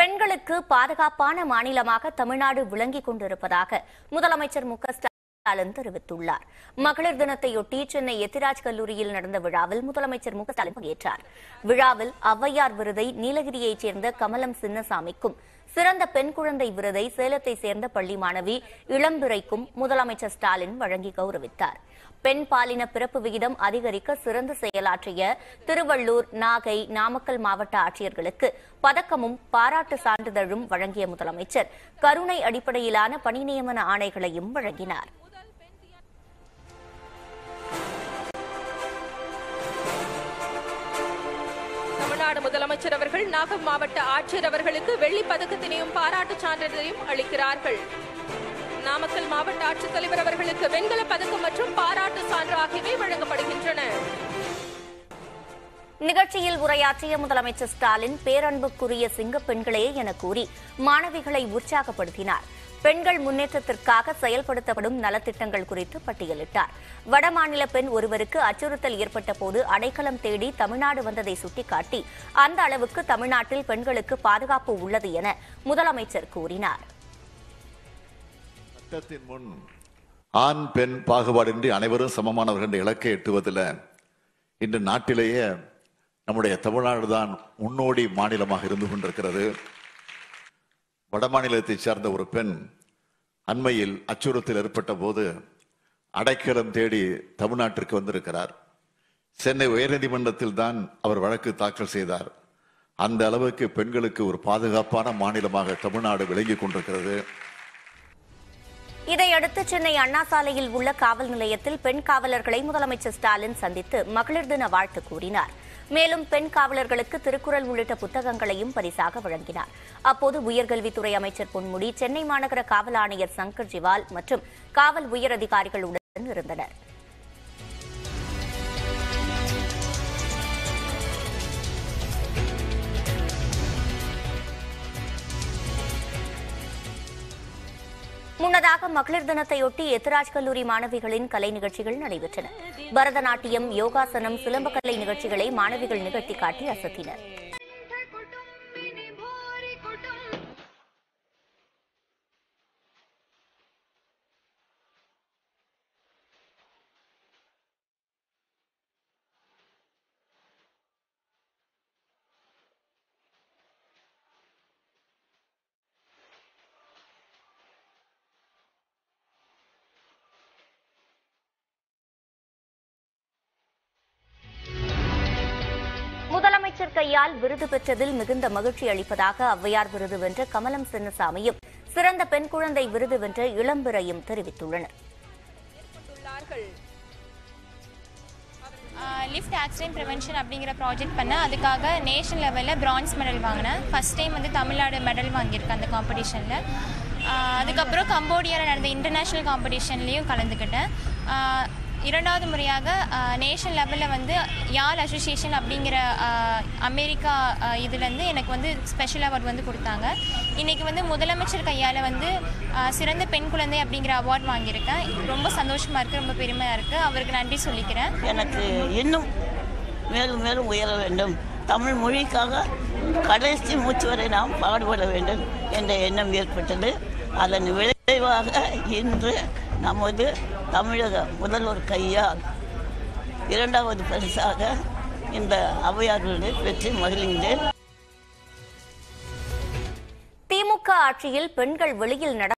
பெண்களுக்கு பாதுகாப்பான மாநிலமாக தமிழ்நாடு விளங்கிக் கொண்டிருப்பதாக முதலமைச்சர் மு க ஸ்டாலின் தெரிவித்துள்ளார் மகளிர் தினத்தையொட்டி சென்னை எத்திராஜ் கல்லூரியில் நடந்த விழாவில் முதலமைச்சர் மு க ஸ்டாலின் பங்கேற்றார் விழாவில் ஔவையார் விருதை நீலகிரியைச் சேர்ந்த கமலம் சின்னசாமிக்கும் சிறந்த பெண் குழந்தை விருதை சேலத்தை சேர்ந்த பள்ளி மாணவி இளம்பிறைக்கும் முதலமைச்சர் ஸ்டாலின் வழங்கி கௌரவித்தார் பெண் பாலின பிறப்பு விகிதம் அதிகரிக்க சிறந்து செயலாற்றிய திருவள்ளூர் நாகை நாமக்கல் மாவட்ட ஆட்சியர்களுக்கு பதக்கமும் பாராட்டு சான்றிதழும் வழங்கிய முதலமைச்சர் கருணை அடிப்படையிலான பணி நியமன ஆணைகளையும் வழங்கினார் தமிழ்நாடு முதலமைச்சர் அவர்கள் நாகை மாவட்ட ஆட்சியர் அவர்களுக்கு வெள்ளி பதக்கத்தினையும் பாராட்டுச் சான்றிதழையும் அளிக்கிறார்கள் நாமக்கல் மாவட்ட ஆட்சித்தலைவர் அவர்களுக்கு வெண்கல பதக்கம் மற்றும் பாராட்டு சான்று ஆகியவை வழங்கப்படுகின்றன நிகழ்ச்சியில் உரையாற்றிய முதலமைச்சர் ஸ்டாலின் பேரன்புக்குரிய சிங்க பெண்களே என கூறி மாணவிகளை உற்சாகப்படுத்தினார் பெண்கள் முன்னேற்றத்திற்காக செயல்படுத்தப்படும் நலத்திட்டங்கள் குறித்து பட்டியலிட்டார் வடமாநில பெண் ஒருவருக்கு அச்சுறுத்தல் ஏற்பட்ட போது அடைக்கலம் தேடி தமிழ்நாடு வந்ததை சுட்டிக்காட்டி அந்த அளவுக்கு தமிழ்நாட்டில் பெண்களுக்கு பாதுகாப்பு உள்ளது என முதலமைச்சர் கூறினார் சட்டத்தின் முன் ஆண் பெண் பாகுபாடின்றி அனைவரும் சமமானவர்கள் என்ற இலக்கை எட்டுவதில் இன்று நாட்டிலேயே நம்முடைய தமிழ்நாடு தான் முன்னோடி மாநிலமாக இருந்து கொண்டிருக்கிறது வடமாநிலத்தைச் சேர்ந்த ஒரு பெண் அண்மையில் அச்சுறுத்தல் ஏற்பட்ட போது அடைக்கலம் தேடி தமிழ்நாட்டிற்கு வந்திருக்கிறார் சென்னை உயர்நீதிமன்றத்தில் தான் அவர் வழக்கு தாக்கல் செய்தார் அந்த அளவுக்கு பெண்களுக்கு ஒரு பாதுகாப்பான மாநிலமாக தமிழ்நாடு விளங்கிக் கொண்டிருக்கிறது இதையடுத்து சென்னை அண்ணா சாலையில் உள்ள காவல் நிலையத்தில் பெண் காவலர்களை முதலமைச்சர் ஸ்டாலின் சந்தித்து மகளிர் தின வாழ்த்து கூறினார் மேலும் பெண் காவலர்களுக்கு திருக்குறள் உள்ளிட்ட புத்தகங்களையும் பரிசாக வழங்கினார் அப்போது உயர்கல்வித்துறை அமைச்சர் பொன்முடி சென்னை மாநகர காவல் ஆணையர் சங்கர் ஜிவால் மற்றும் காவல் உயர் அதிகாரிகளுடன் இருந்தனர் முன்னதாக மகளிர் தினத்தையொட்டி எத்திராஜ் கல்லூரி மாணவிகளின் கலை நிகழ்ச்சிகள் நடைபெற்றன பரதநாட்டியம் யோகாசனம் சிலம்பக்கலை நிகழ்ச்சிகளை மாணவிகள் நிகழ்த்தி காட்டி அசத்தினர் कुटुंबिनी भोरी कुटुंब முதலமைச்சர் கையால் விருது பெற்றதில் மிகுந்த மகிழ்ச்சி அளிப்பதாக ஔவையார் விருது வென்ற கமலம் சின்னசாமியும் சிறந்த பெண் குழந்தை விருது வென்ற இளம்பிறையும் தெரிவித்துள்ளனர் உள்ளார்கள். லிஃப்ட் ஆக்சிடென்ட் ப்ரிவென்ஷன் அப்படிங்கிற ப்ராஜெக்ட் பண்ணேன் அதுக்காக நேஷனல் லெவலில் பிரான்ஸ் மெடல் வாங்கினேன் ஃபர்ஸ்ட் டைம் வந்து தமிழ்நாடு மெடல் வாங்கியிருக்கேன் அந்த காம்படிஷனில் அதுக்கப்புறம் கம்போடியாவில் நடந்த இன்டர்நேஷ்னல் காம்படிஷன்லேயும் கலந்துக்கிட்டேன் ஆஹ் இரண்டாவது முறையாக நேஷனல் லெவலில் வந்து யாழ் அசோசியேஷன் அப்படிங்கிற ஆஹ் அமெரிக்கா ஆஹ் இதுலேருந்து எனக்கு வந்து ஸ்பெஷல் அவார்ட் வந்து கொடுத்தாங்க இன்றைக்கி வந்து முதலமைச்சர் கையால் வந்து ஆஹ் சிறந்த பெண் குழந்தை அப்படிங்கிற அவார்ட் வாங்கியிருக்கேன் ரொம்ப சந்தோஷமாக இருக்குது ரொம்ப பெருமையாக இருக்குது அவருக்கு நன்றி சொல்லிக்கிறேன் எனக்கு இன்னும் மேலும் மேலும் உயர வேண்டும் தமிழ் மொழிக்காக கடைசி மூச்சு வரை நாம் பாடுபட வேண்டும் என்ற எண்ணம் ஏற்பட்டது அதன் விளைவாக இன்று நமது தமிழக முதல்வர் கையால் இரண்டாவது பரிசாக இந்த ஔவையார் விருதை பெற்று மகிழ்கின்றேன் திமுக ஆட்சியில் பெண்கள் வெளியில் நட